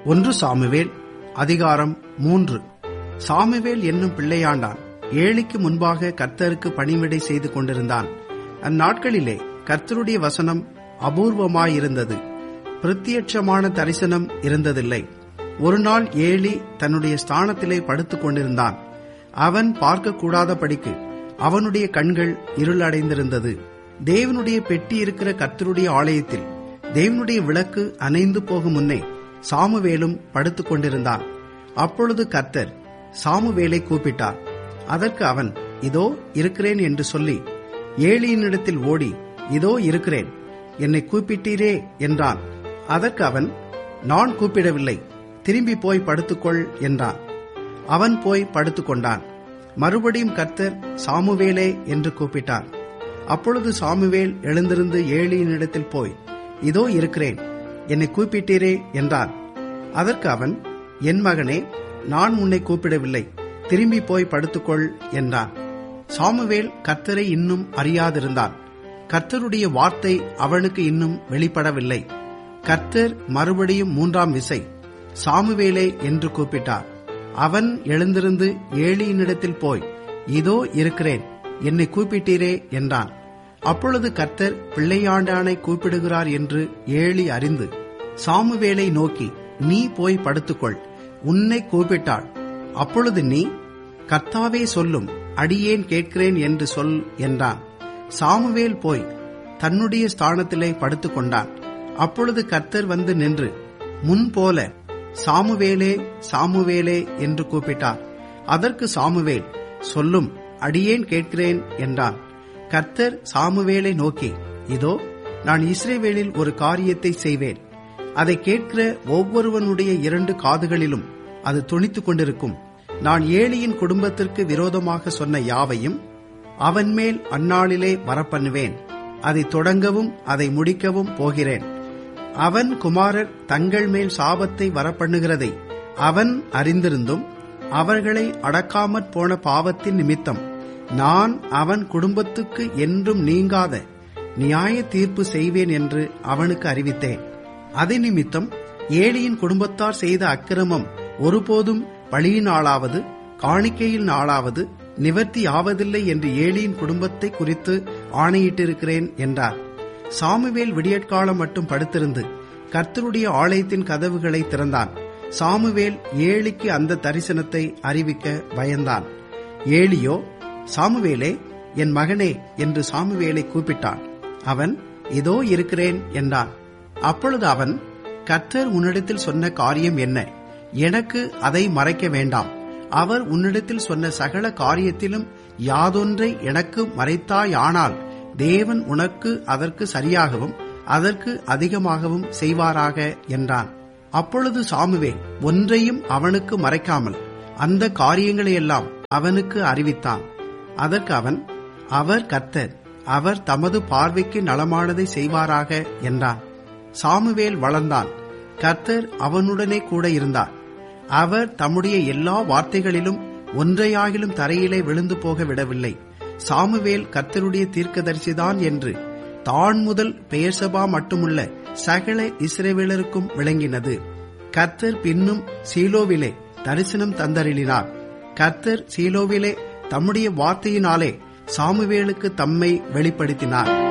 ஒன்று சாமுவேல் அதிகாரம் மூன்று சாமுவேல் என்னும் பிள்ளையாண்டான் ஏழிக்கு முன்பாக கர்த்தருக்கு பணிவிடை செய்து கொண்டிருந்தான் அந்நாட்களிலே கர்த்தருடைய வசனம் அபூர்வமாயிருந்தது பிரத்யட்சமான தரிசனம் இருந்ததில்லை ஒரு நாள் ஏழி தன்னுடைய ஸ்தானத்திலே படுத்துக் கொண்டிருந்தான் அவன் பார்க்கக்கூடாதபடிக்கு அவனுடைய கண்கள் இருளடைந்திருந்தது தேவனுடைய பெட்டி இருக்கிற கர்த்தருடைய ஆலயத்தில் தேவனுடைய விளக்கு அணைந்து போகும் முன்னே சாமுவேலும் படுத்துக் கொண்டிருந்தான் அப்பொழுது கர்த்தர் சாமுவேலை கூப்பிட்டார் அதற்கு அவன் இதோ இருக்கிறேன் என்று சொல்லி ஏழியினிடத்தில் ஓடி இதோ இருக்கிறேன் என்னை கூப்பிட்டீரே என்றான் அதற்கு அவன் நான் கூப்பிடவில்லை திரும்பி போய் படுத்துக்கொள் என்றான் அவன் போய் படுத்துக்கொண்டான் மறுபடியும் கர்த்தர் சாமுவேலே என்று கூப்பிட்டார் அப்பொழுது சாமுவேல் எழுந்திருந்து ஏழியினிடத்தில் போய் இதோ இருக்கிறேன் என்னை கூப்பிட்டீரே என்றான் அதற்கு அவன் என் மகனே நான் உன்னை கூப்பிடவில்லை திரும்பி போய் படுத்துக்கொள் என்றான் சாமுவேல் கர்த்தரை இன்னும் அறியாதிருந்தான் கர்த்தருடைய வார்த்தை அவனுக்கு இன்னும் வெளிப்படவில்லை கர்த்தர் மறுபடியும் மூன்றாம் விசை சாமுவேலே என்று கூப்பிட்டார் அவன் எழுந்திருந்து ஏழியினிடத்தில் போய் இதோ இருக்கிறேன் என்னை கூப்பிட்டீரே என்றான் அப்பொழுது கர்த்தர் பிள்ளையாண்டானை கூப்பிடுகிறார் என்று ஏழி அறிந்து சாமுவேலை நோக்கி நீ போய் படுத்துக்கொள் உன்னை கூப்பிட்டாள் அப்பொழுது நீ கர்த்தாவே சொல்லும் அடியேன் கேட்கிறேன் என்று சொல் என்றான் சாமுவேல் போய் தன்னுடைய ஸ்தானத்திலே படுத்துக் கொண்டான் அப்பொழுது கர்த்தர் வந்து நின்று முன் போல சாமுவேலே சாமுவேலே என்று கூப்பிட்டார் அதற்கு சாமுவேல் சொல்லும் அடியேன் கேட்கிறேன் என்றான் கர்த்தர் சாமுவேலை நோக்கி இதோ நான் இஸ்ரேவேலில் ஒரு காரியத்தை செய்வேன் அதை கேட்கிற ஒவ்வொருவனுடைய இரண்டு காதுகளிலும் அது துணித்துக் கொண்டிருக்கும் நான் ஏழியின் குடும்பத்திற்கு விரோதமாக சொன்ன யாவையும் அவன் மேல் அந்நாளிலே வரப்பண்ணுவேன் அதை தொடங்கவும் அதை முடிக்கவும் போகிறேன் அவன் குமாரர் தங்கள் மேல் சாபத்தை வரப்பண்ணுகிறதை அவன் அறிந்திருந்தும் அவர்களை அடக்காமற் போன பாவத்தின் நிமித்தம் நான் அவன் குடும்பத்துக்கு என்றும் நீங்காத நியாய தீர்ப்பு செய்வேன் என்று அவனுக்கு அறிவித்தேன் அதை நிமித்தம் ஏழியின் குடும்பத்தார் செய்த அக்கிரமம் ஒருபோதும் பழியினாலாவது காணிக்கையில் நாளாவது நிவர்த்தி ஆவதில்லை என்று ஏழியின் குடும்பத்தை குறித்து ஆணையிட்டிருக்கிறேன் என்றார் சாமுவேல் விடியற்காலம் மட்டும் படுத்திருந்து கர்த்தருடைய ஆலயத்தின் கதவுகளை திறந்தான் சாமுவேல் ஏழிக்கு அந்த தரிசனத்தை அறிவிக்க பயந்தான் ஏழியோ சாமுவேலே என் மகனே என்று சாமுவேலை கூப்பிட்டான் அவன் இதோ இருக்கிறேன் என்றான் அப்பொழுது அவன் கர்த்தர் உன்னிடத்தில் சொன்ன காரியம் என்ன எனக்கு அதை மறைக்க வேண்டாம் அவர் உன்னிடத்தில் சொன்ன சகல காரியத்திலும் யாதொன்றை எனக்கு மறைத்தாயானால் தேவன் உனக்கு அதற்கு சரியாகவும் அதற்கு அதிகமாகவும் செய்வாராக என்றான் அப்பொழுது சாமுவே ஒன்றையும் அவனுக்கு மறைக்காமல் அந்த காரியங்களையெல்லாம் அவனுக்கு அறிவித்தான் அதற்கு அவன் அவர் கர்த்தர் அவர் தமது பார்வைக்கு நலமானதை செய்வாராக என்றான் சாமுவேல் வளர்ந்தான் கர்த்தர் அவனுடனே கூட இருந்தார் அவர் தம்முடைய எல்லா வார்த்தைகளிலும் ஒன்றையாகிலும் தரையிலே விழுந்து போக விடவில்லை சாமுவேல் கர்த்தருடைய தீர்க்கதரிசிதான் என்று தான் முதல் பெயர்சபா மட்டுமுள்ள சகல இஸ்ரேவேலருக்கும் விளங்கினது கர்த்தர் பின்னும் சீலோவிலே தரிசனம் தந்தருளினார் கர்த்தர் சீலோவிலே தம்முடைய வார்த்தையினாலே சாமுவேலுக்கு தம்மை வெளிப்படுத்தினார்